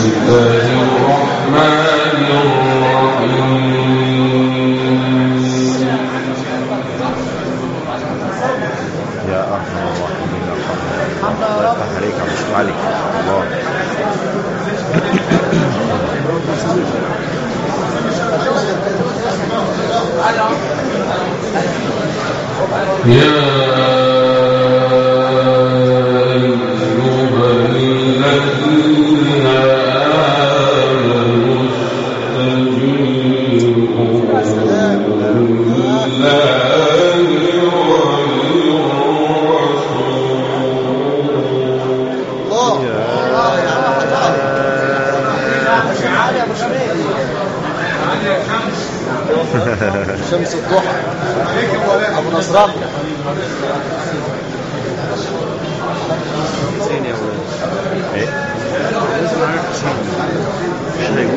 الله الرحمن الرحيم يا ارحم الراحمين ارحمنا الله يفتح عليك يا مصطفى علي الله يا أيها الذين آمنوا استجيبوا لله وللرسول شمس الضحى ابو نصران ايه مش هيقول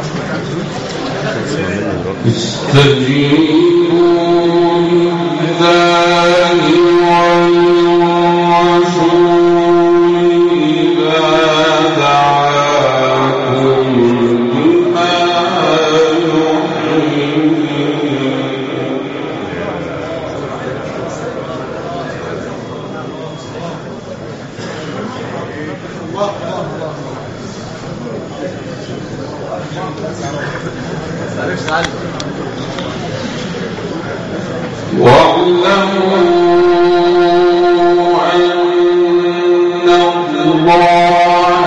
اسمع مني دلوقتي استجيبوا لله والرسول إذا دعاكم لما يحييكم واعلموا أن الله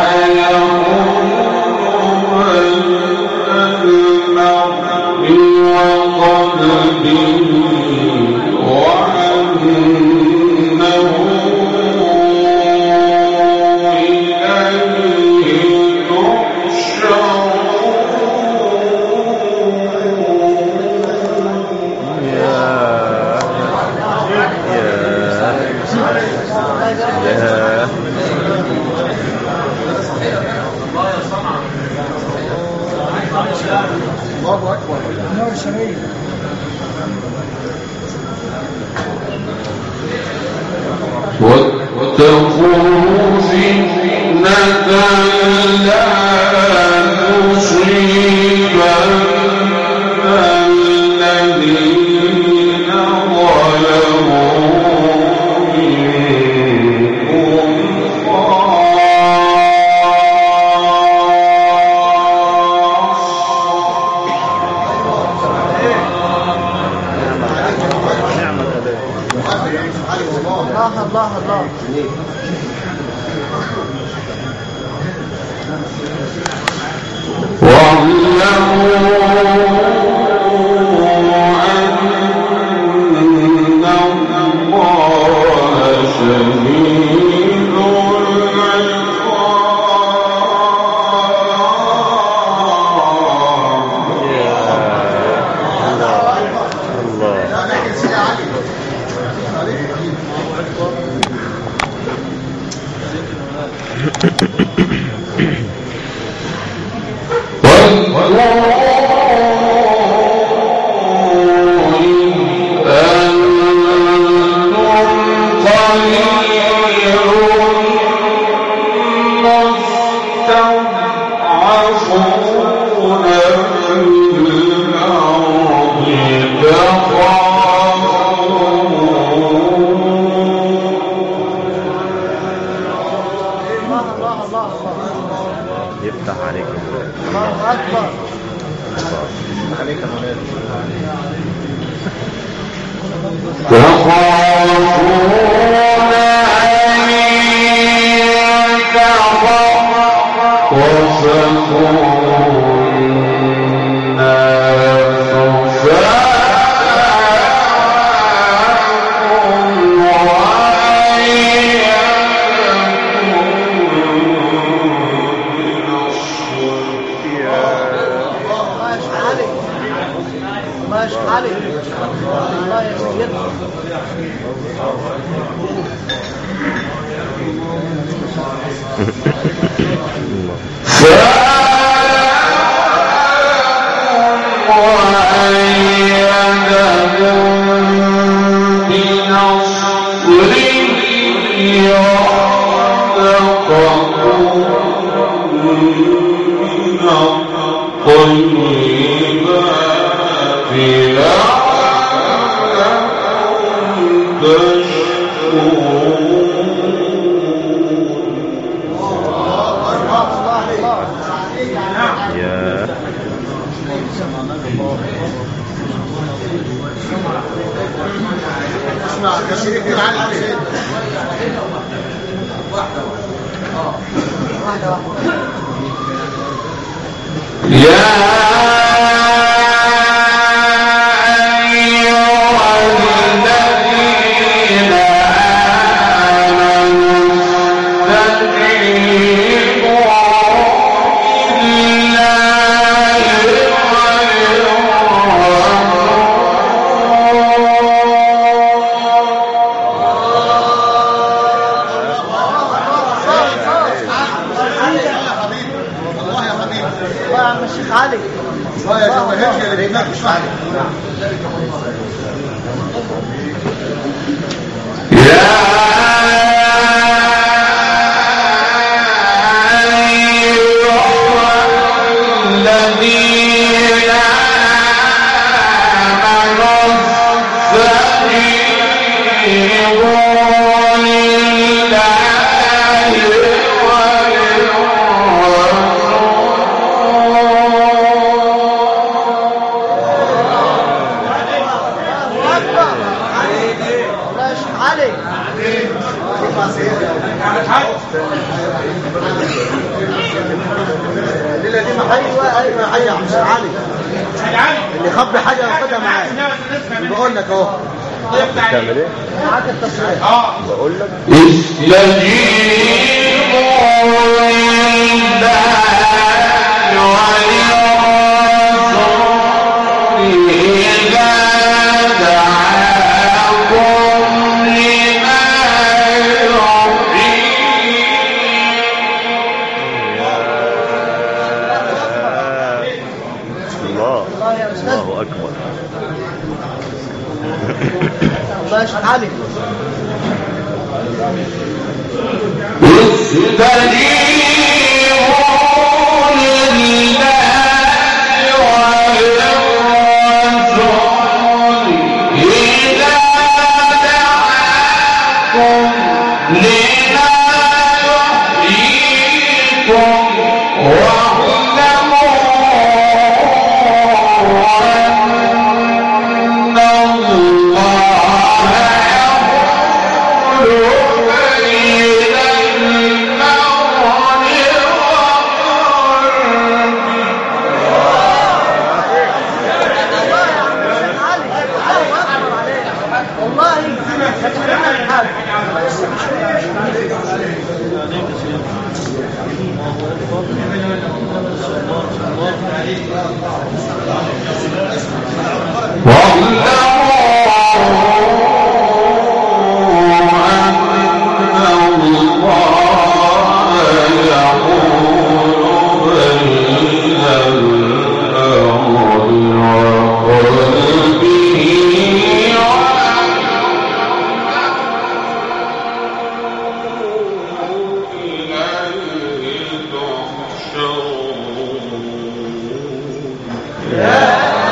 يقول بين المرء وقلبه وأنه إليه تحشرون يا يا يا الله اكبر نور شريف واتقوا فتنة لا تصيبن الذين ظلموا منكم خاصة نعم الأداء الله الله الله واعلموا أن الله شديد العقاب الله الله الله الله الله يفتح عليك يا مولانا. الله اكبر الله عليك يا مولانا يخافون أن يتخطفوا الناس فأعلم وأن الله يشفى عليك الله يشفى عليك الله يا سيدنا بنصره الطيبات لعلكم تشكرون يا اسمع تشريف من علي حسين واحدة واحدة يا أيها الذين آمنوا استجيبوا لله وللرسول الله يا عم الشيخ علي الله يا جماهير اللي هناك مش علي يا أيها الذين آمنوا استجيبوا لله الله يا شيخ علي الليله دي ما ايوه ايوه حي يا عم الشيخ علي اللي خبي حاجه ياخدها معاه بقول لك اهو بتعمل ايه؟ معاك التصريح بقول لك استجيبوا لله وللرسول إذا دعاكم لما الله الله يا استاذ الله اكبر الله يا شيخ علي استجيبوا لله وللرسول إذا دعاكم لما يحييكم واعلموا أن الله يحول بين المرء والله هتفهمنا الحال Yeah.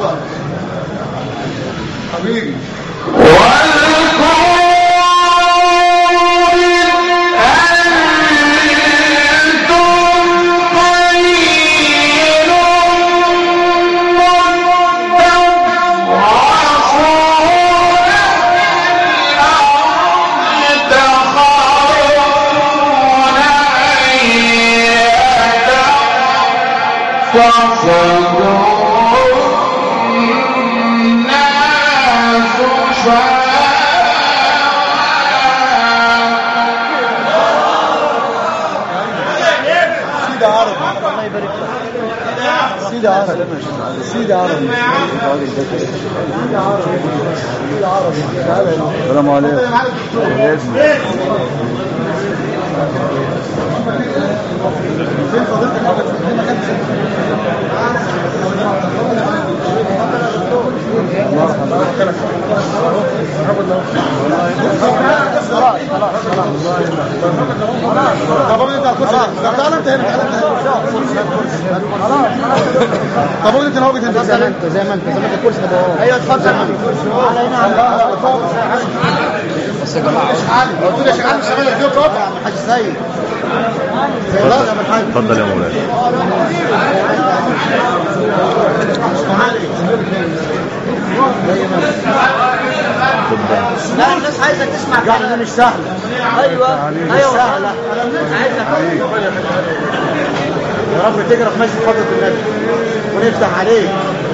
اكبر حبيبي سيدة عرب الله يبارك لك سيدة عرب سيدة عرب السلام عليكم فين فضيلتك حضرتك في مكان طب انت هتخش تعال انت هنا طب انت هنا وجهه انت زي ما انت زي ما انت زي ما انت الكرسي ده ايوه اتفضل تعالى هنا بس يا جماعه قلت له يا شيخ مش هعمل لك فيديو رابع يا عم الحاج سيد زي الله يا عم الحاج اتفضل يا مولانا لا الناس عايزك تسمع يعني دي مش سهله ايوه ايوه سهله عايزك يا رب تقرا في مسجد حضره النبي ونفتح عليك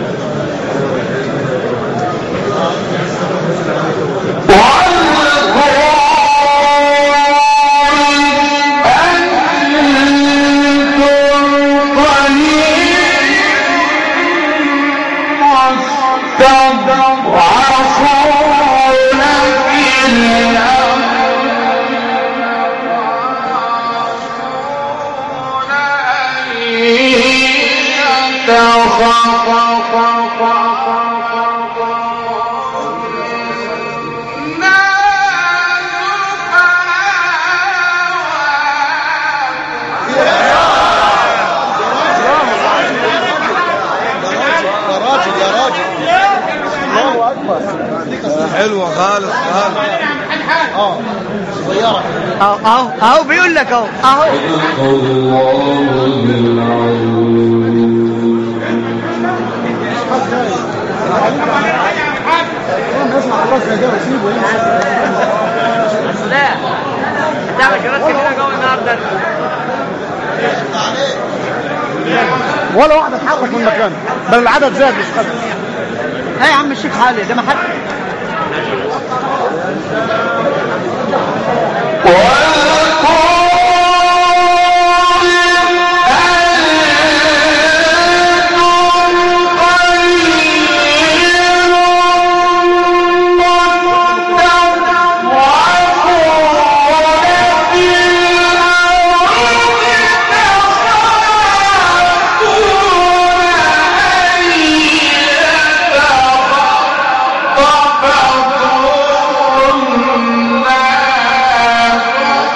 يا راجل يا راجل الله اكبر حلوة خالص خالص اه صغيره اهو اهو اهو بيقول لك اهو اهو اسمع خلاص يا جماعه سيبه يمشي لا هتعمل شباب كتير جو النهارده ولا واحد اتحرك من مكانه بل العدد زاد مش خف ها يا عم الشيخ علي ده ما حد Thank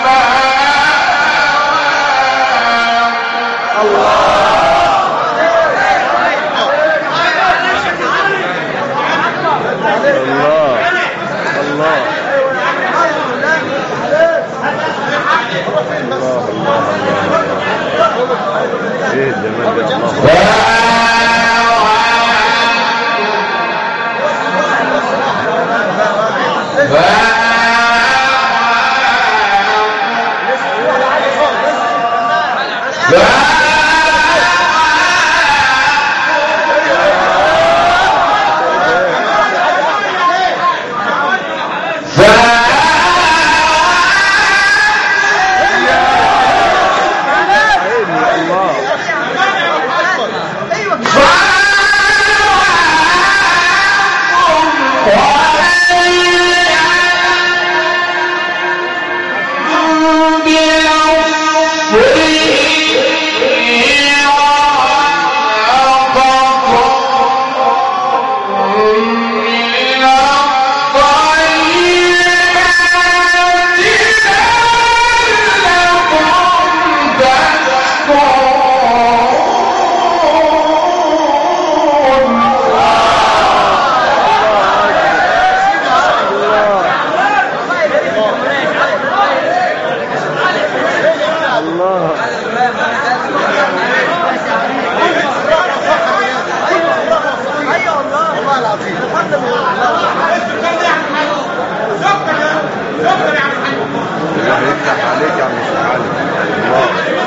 الله يفتح عليك يا عم الشيخ علي الله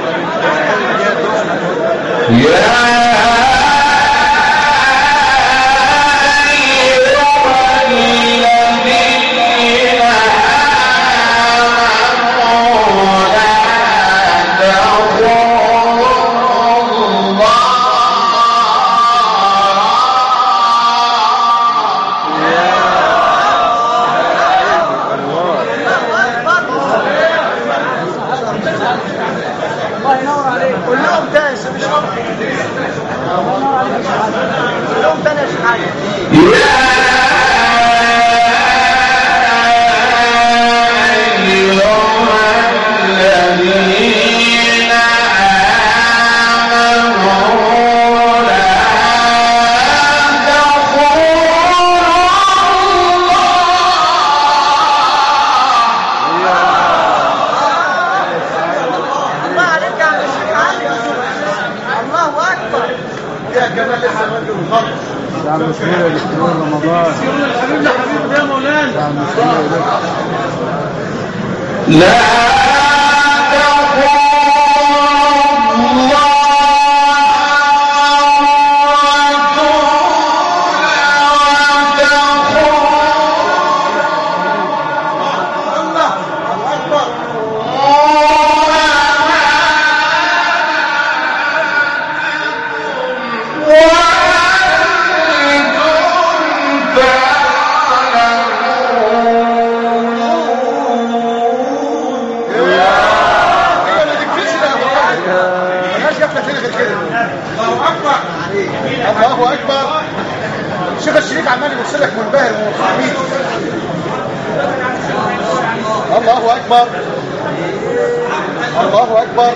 الله ينور عليك قول لهم تاني يا شيخ الله ينور عليك يا شيخ علي. قول لهم تاني يا شيخ علي الله عليك يا عم الشيخ علي الله اكبر يا كمان لسه ما انتم خالص يا عم سهولة الاسبوعين رمضان حبيبنا حبيبنا يا مولانا يا عم سهولة الله الله اكبر هي ما تكفيش ده والله مالهاش جابنا تاني غير كده الله اكبر الله اكبر الشيخ الشريف عمال يبص لك منبهر وحميد الله اكبر الله اكبر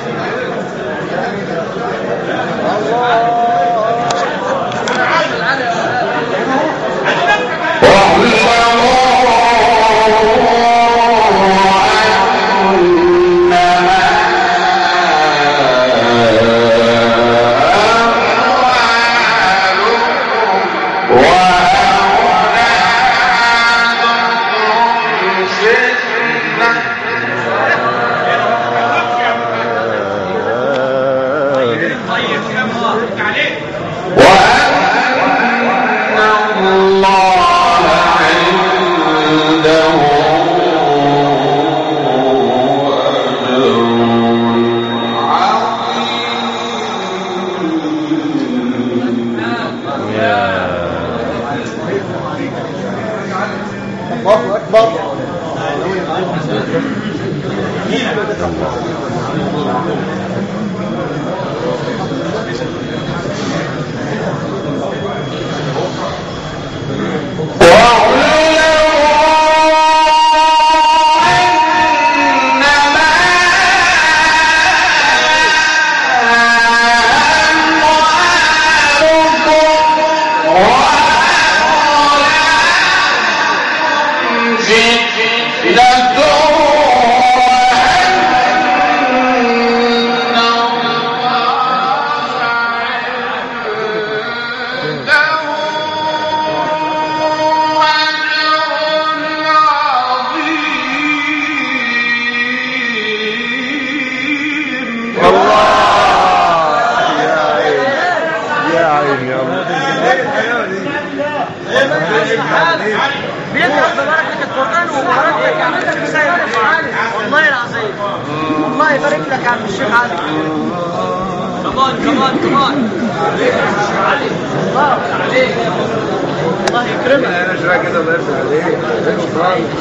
الله اكبر يا عيني يا الله بيقرأ ببركة القرآن وبركة يا عم الشيخ سيد والله العظيم الله يبارك لك يا عم الشيخ علي كمان كمان كمان الله الله يكرمك انا شويه كده الله يفتح عليك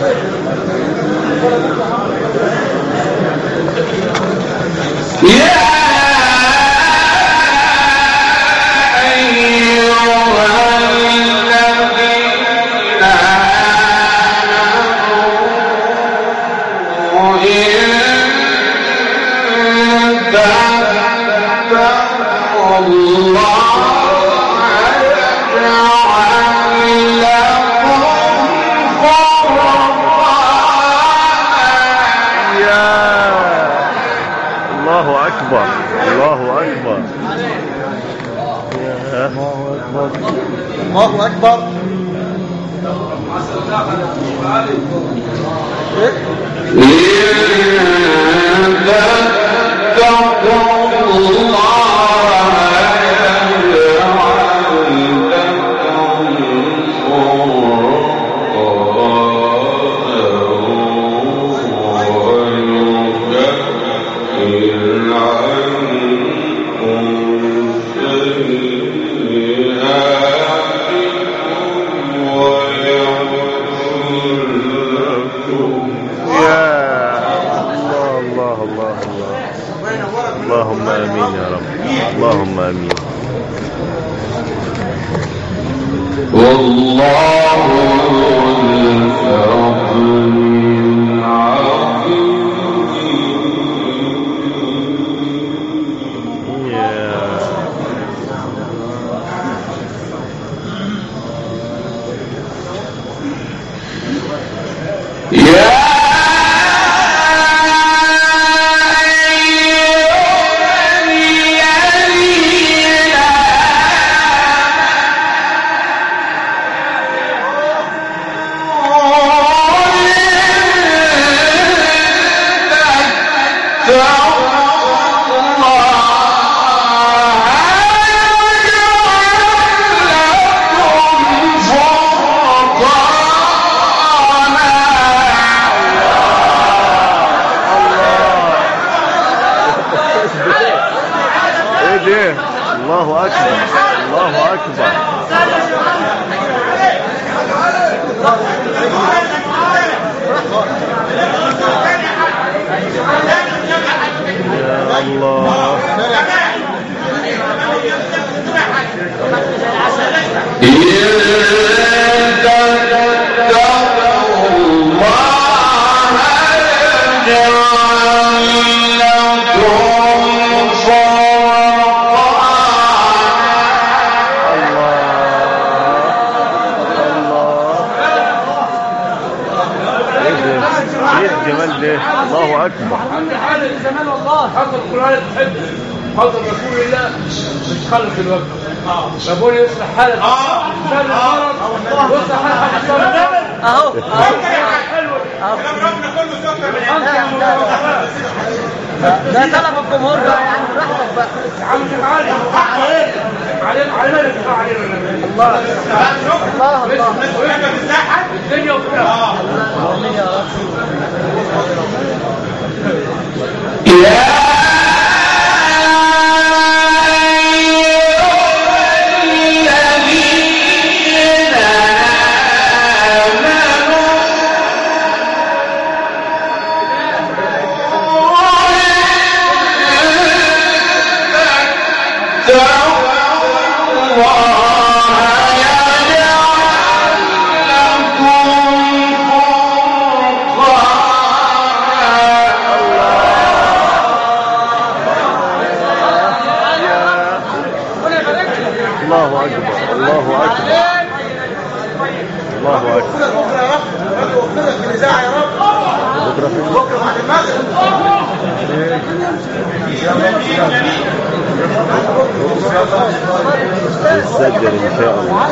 يا الله اكبر الله اكبر يا الله اكبر الله اكبر يا الله الله الله الله اللهم امين يا رب اللهم امين والله ذو الفضل العظيم يا يا ايه ده الله اكبر الله اكبر يا الله ايه ده ايه الجمال ده الله اكبر عندي حالة زمان والله حتى القرآن تحب حتى رسول الله مش خلق الوقت ربنا يصلح حالك شر المرض ويصلح حالك الصبر اهو ده طلب الجمهور بقى يعني براحتك بقى عم شيخ علي علينا علينا الاتفاق علينا الله الله الله الدنيا وفيها آمين يا رب الله اكبر الله اكبر الله اكبر بكره يا رب وفقك في الاذاعه يا رب بكره في بكره بعد المغرب يسجل ان شاء الله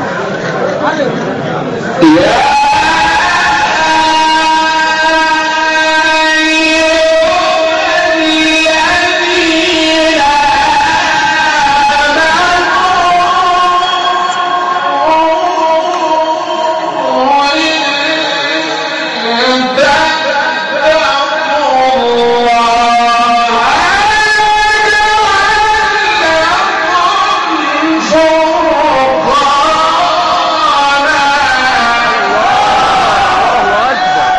الله اكبر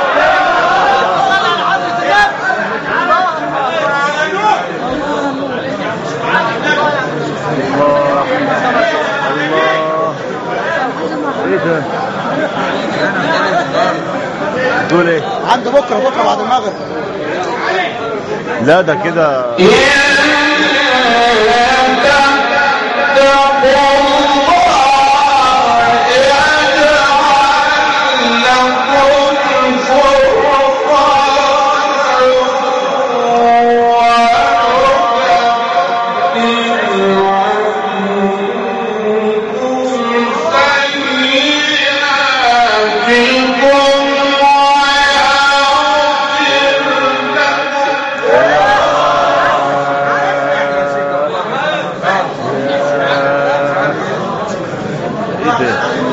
الله الله ايه ده دول ايه عند بكره بكره بعد المغرب لا ده كده Yeah.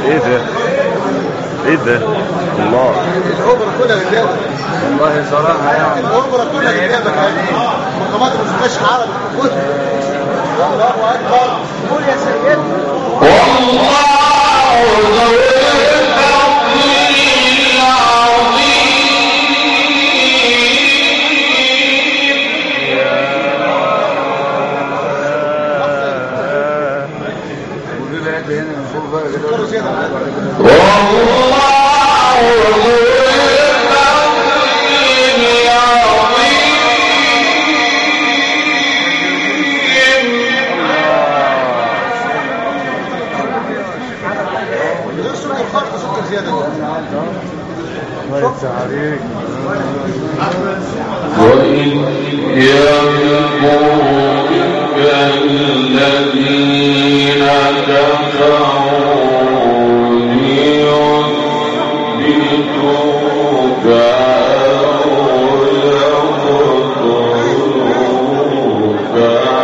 ايه ده ايه ده الله الاوبرا كلها قدامك والله صراحة يعني الاوبرا كلها قدامك اهي مقامات المستشفى العربي خد الله اكبر قول يا سيدي ودي لقيت هنا من فوق بقى فكروا كده زيادة غير سكر خالص سكر زيادة وإن يمكروا بك الذين كفروا ليثبتوك أو يقتلوك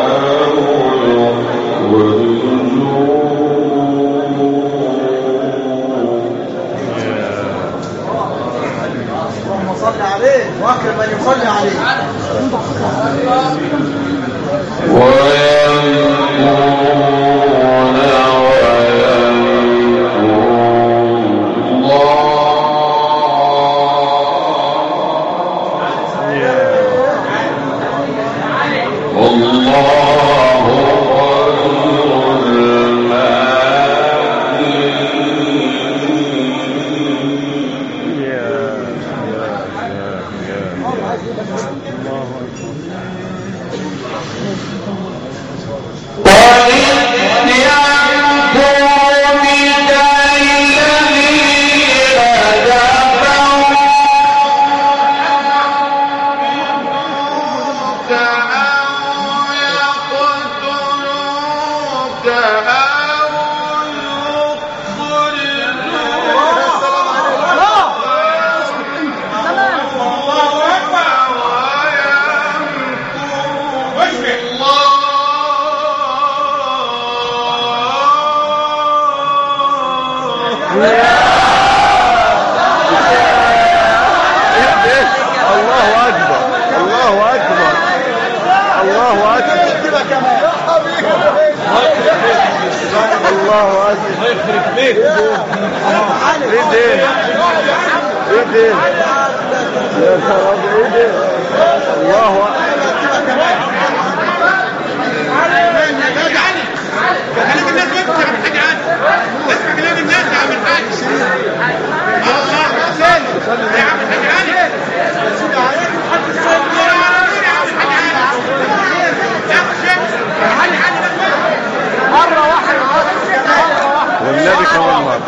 أو يخرجوك اللهم صل عليه واكرم من يصلي عليه ويمكرون ويمكر الله والله خير الماكرين يا يا يا يا وإذ يمكر بك الذين كفروا أو يقتلوك أو الله اكبر الله اكبر الله اكبر كده كمان الله اكبر الله يخرب بيك ايه ده ايه ده يا خراب ايه ده الله اكبر خليك الناس بس يا عم الحاج علي اسمع كلام الناس يا عم الحاج الله حسين يا عم الحاج علي يا عم الحاج علي يا أخي شيخ علي علي بس مرة واحدة مرة واحدة والنبي كمان مره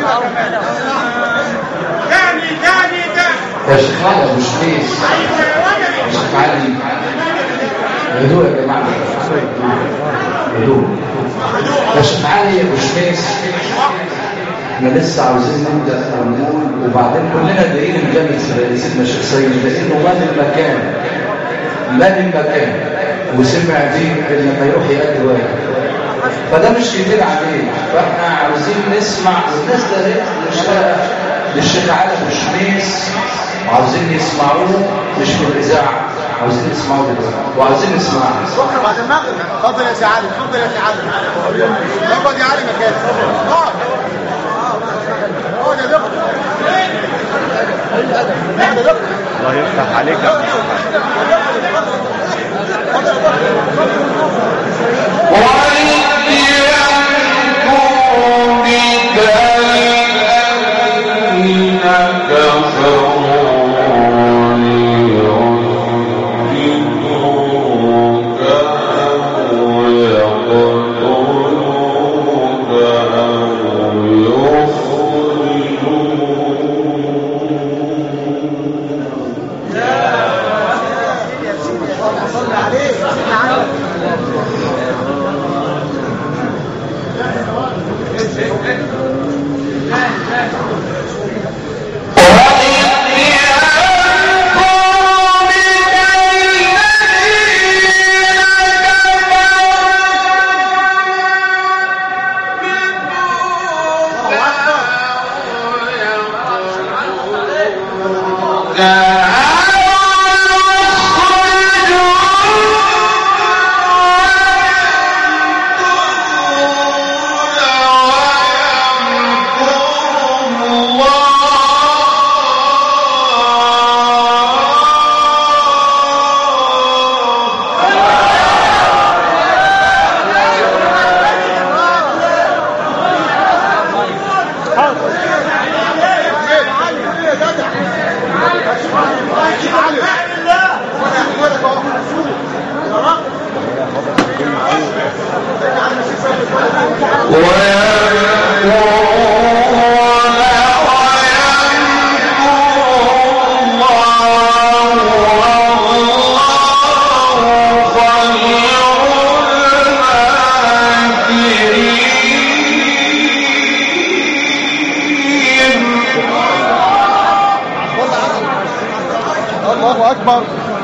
تاني تاني تاني يا شيخ علي ابو شميس يا شيخ علي هدوء يا جماعه هدوء يا شيخ علي ابو شميس احنا لسه عاوزين نبدا ونقول وبعدين كلنا دايرين نجمل سيدنا الشيخ سيد لانه مال المكان مال المكان وسمع فيه لما يروح يأدي واجب فده مش كتير عليه فاحنا عاوزين نسمع والناس ده مشتاقه للشيخ علي ابو شميس وعاوزين يسمعوه مش في الاذاعه عاوزين يسمعوه دلوقتي وعاوزين نسمعه بكره بعد المغرب اتفضل يا سي علي اتفضل يا سي علي اقعد يا علي مكانك اقعد اقعد يا دكتور اقعد يا دكتور الله يفتح عليك يا عم الحاج. صلي عليه الله اكبر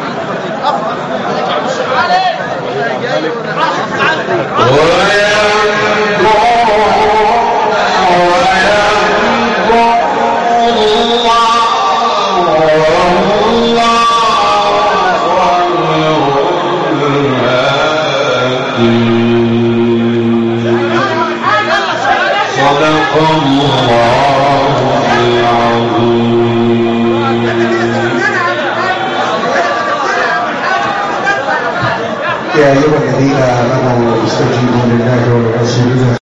صدق الله العظيم يا أيها الذين آمنوا استجيبوا لله ولرسوله